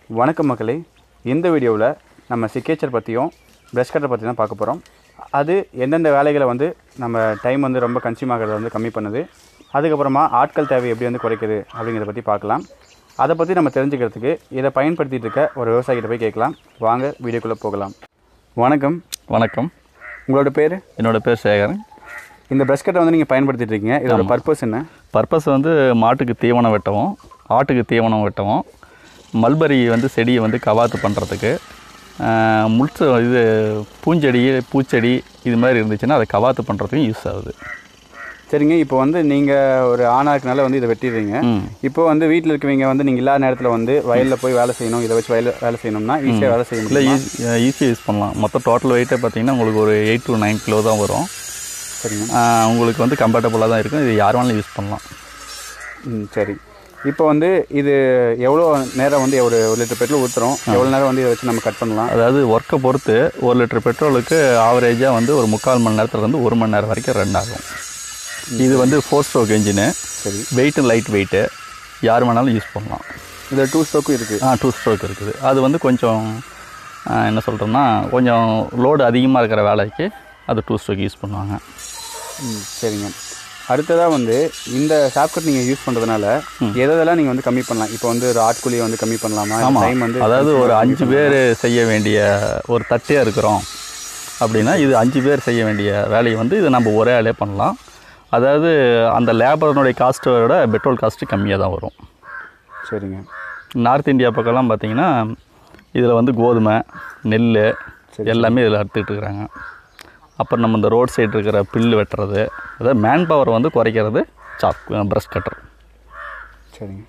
வணக்கம் மக்களே இந்த வீடியோவில் நம்ம சிக்கேச்சர் பற்றியும் ப்ரஷ் கட்டர் பற்றி தான் பார்க்க போகிறோம் அது எந்தெந்த வேலைகளை வந்து நம்ம டைம் வந்து ரொம்ப கன்சியூம் ஆகிறத வந்து கம்மி பண்ணுது அதுக்கப்புறமா ஆட்கள் தேவை எப்படி வந்து குறைக்குது அப்படிங்கிறத பற்றி பார்க்கலாம் அதை பற்றி நம்ம தெரிஞ்சுக்கிறதுக்கு இதை பயன்படுத்திட்டு இருக்க ஒரு விவசாயிகிட்ட போய் கேட்கலாம் வாங்க வீடியோக்குள்ளே போகலாம் வணக்கம் வணக்கம் உங்களோட பேர் என்னோட பேர் சேகரன் இந்த ப்ரஷ் கட்டை வந்து நீங்கள் பயன்படுத்திட்டு இருக்கீங்க இதோட பர்பஸ் என்ன பர்பஸ் வந்து மாட்டுக்கு தீவனம் வெட்டவும் ஆட்டுக்கு தீவனம் வெட்டவும் மல்பரி வந்து செடியை வந்து கவாத்து பண்ணுறதுக்கு முள்சு இது பூஞ்செடி பூச்செடி இது மாதிரி இருந்துச்சுன்னா அதை கவாத்து பண்ணுறதுக்கும் யூஸ் ஆகுது சரிங்க இப்போ வந்து நீங்கள் ஒரு ஆணாக இருக்கனால வந்து இதை வெட்டிடுறீங்க ம் இப்போ வந்து வீட்டில் இருக்கவங்க வந்து நீங்கள் இல்லாத நேரத்தில் வந்து வயலில் போய் வேலை செய்யணும் இதை வச்சு வயலில் வேலை செய்யணும்னா ஈஸியாக வேலை செய்ய இல்லை முடியும் ஈஸியாக யூஸ் பண்ணலாம் மொத்தம் டோட்டல் வெயிட்டே பார்த்தீங்கன்னா உங்களுக்கு ஒரு எயிட் டு நைன் கிலோ தான் வரும் சரிங்க ஆஹ் உங்களுக்கு வந்து கம்ஃபர்டபுளாக தான் இருக்கும் இது யார் வேணாலும் யூஸ் பண்ணலாம் ம் சரி இப்போ வந்து இது எவ்வளோ நேரம் வந்து ஒரு ஒரு லிட்டர் பெட்ரோல் ஊற்றுறோம் எவ்வளோ நேரம் வந்து இதை வச்சு நம்ம கட் பண்ணலாம் அதாவது ஒர்க்கை பொறுத்து ஒரு லிட்டர் பெட்ரோலுக்கு ஆவரேஜாக வந்து ஒரு முக்கால் மணி நேரத்துலேருந்து ஒரு மணி நேரம் வரைக்கும் ரன் ஆகும் இது வந்து ஃபோர் ஸ்ட்ரோக் என்ஜினு சரி வெயிட்டு லைட் வெயிட்டு யார் வேணாலும் யூஸ் பண்ணலாம் இதில் டூ ஸ்ட்ரோக்கும் இருக்குது ஆ டூ ஸ்ட்ரோக் இருக்குது அது வந்து கொஞ்சம் ஆ, என்ன சொல்கிறோம்னா கொஞ்சம் லோடு அதிகமாக இருக்கிற வேலைக்கு அது டூ ஸ்ட்ரோக் யூஸ் பண்ணுவாங்க ம் சரிங்க அடுத்ததாக வந்து இந்த ஷாப்கட் நீங்கள் யூஸ் பண்ணுறதுனால எதெல்லாம் நீங்கள் வந்து கம்மி பண்ணலாம் இப்போ வந்து ஒரு ஆட்கூலியை வந்து கம்மி பண்ணலாமா ஆமாம் டைம் வந்து அதாவது ஒரு அஞ்சு பேர் செய்ய வேண்டிய ஒரு தட்டியாக இருக்கிறோம் அப்படின்னா இது அஞ்சு பேர் செய்ய வேண்டிய வேலையை வந்து இது நம்ம ஒரே ஆளே பண்ணலாம் அதாவது அந்த லேபரனுடைய காஸ்ட்டை விட பெட்ரோல் காஸ்ட்டு கம்மியாக தான் வரும் சரிங்க நார்த் இந்தியா பக்கம்லாம் பார்த்தீங்கன்னா இதில் வந்து கோதுமை நெல் எல்லாமே இதில் அறுத்துட்டு இருக்கிறாங்க அப்புறம் நம்ம இந்த ரோட் சைடு இருக்கிற பில்லு வெட்டுறது அதாவது மேன் பவர் வந்து குறைக்கிறது சாப் ப்ரஷ் கட்டர் சரிங்க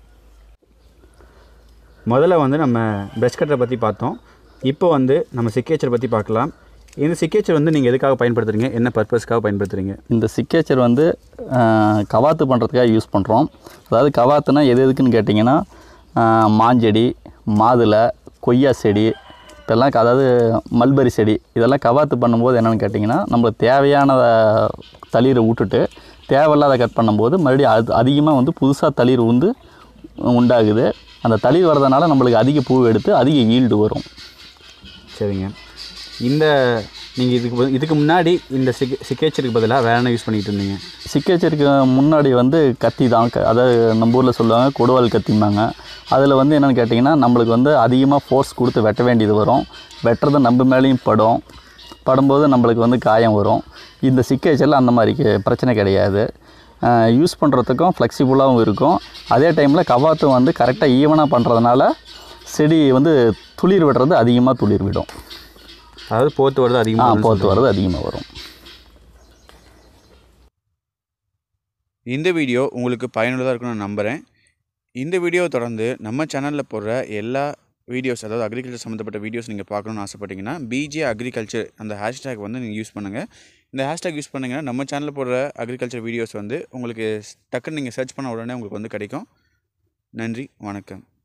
முதல்ல வந்து நம்ம ப்ரஷ் கட்டரை பற்றி பார்த்தோம் இப்போ வந்து நம்ம சிக்கேச்சர் பற்றி பார்க்கலாம் இந்த சிக்கேச்சர் வந்து நீங்கள் எதுக்காக பயன்படுத்துறீங்க என்ன பர்பஸ்க்காக பயன்படுத்துறீங்க இந்த சிக்கேச்சர் வந்து ஆஹ், கவாத்து பண்ணுறதுக்காக யூஸ் பண்ணுறோம் அதாவது கவாத்துனா எது எதுக்குன்னு கேட்டிங்கன்னா ஆஹ், மாஞ்செடி மாதுளை கொய்யா செடி இதெல்லாம் க- அதாவது மல்பரி செடி இதெல்லாம் கவாத்து பண்ணும்போது என்னென்னு கேட்டிங்கன்னா நம்மளுக்கு தேவையான தளிரை விட்டுட்டு தேவையில்லாத கட் பண்ணும்போது மறுபடியும் அது அதிகமாக வந்து புதுசாக தளிர் வந்து உண்டாகுது அந்த தளிர் வர்றதுனால நம்மளுக்கு அதிக பூ எடுத்து அதிக ஈல்டு வரும் சரிங்க இந்த நீங்கள் இதுக்கு ப- இதுக்கு முன்னாடி இந்த சிக் சிக்கேச்சருக்கு பதிலாக வேற என்ன யூஸ் பண்ணிகிட்டு இருந்தீங்க சிக்கேச்சருக்கு முன்னாடி வந்து கத்தி தான் க- அதாவது நம்ம ஊரில் சொல்லுவாங்க கொடுவால் கத்திம்பாங்க அதில் வந்து என்னென்னு கேட்டிங்கன்னா நம்மளுக்கு வந்து அதிகமாக ஃபோர்ஸ் கொடுத்து வெட்ட வேண்டியது வரும் வெட்டுறது நம்ம மேலேயும் படும் படும்போது நம்மளுக்கு வந்து காயம் வரும் இந்த சிக்கேச்சரில் அந்த மாதிரி கே- பிரச்சனை கிடையாது யூஸ் பண்ணுறதுக்கும் ஃப்ளெக்சிபிளாகவும் இருக்கும் அதே டைமில் கவாத்தும் வந்து கரெக்டாக ஈவனாக பண்ணுறதுனால செடி வந்து துளிர் விடுறது அதிகமாக துளிர் விடும் அதாவது போத்து வருது ஆ அதிகமாக போத்து வர்றது அதிகமாக வரும் இந்த வீடியோ உங்களுக்கு பயனுள்ளதாக இருக்கும்னு நான் நம்புகிறேன் இந்த வீடியோவை தொடர்ந்து நம்ம சேனலில் போடுற எல்லா வீடியோஸ் அதாவது அக்ரிகல்ச்சர் சம்மந்தப்பட்ட வீடியோஸ் நீங்கள் பார்க்கணுன்னு ஆசைப்பட்டீங்கன்னா பிஜே அக்ரிகல்ச்சர் அந்த ஹேஷ்டேக் வந்து நீங்கள் யூஸ் பண்ணுங்கள் இந்த ஹேஷ்டேக் யூஸ் பண்ணிங்கன்னா நம்ம சேனலில் போடுற அக்ரிகல்ச்சர் வீடியோஸ் வந்து உங்களுக்கு டக்குன்னு நீங்கள் சர்ச் பண்ண உடனே உங்களுக்கு வந்து கிடைக்கும் நன்றி வணக்கம்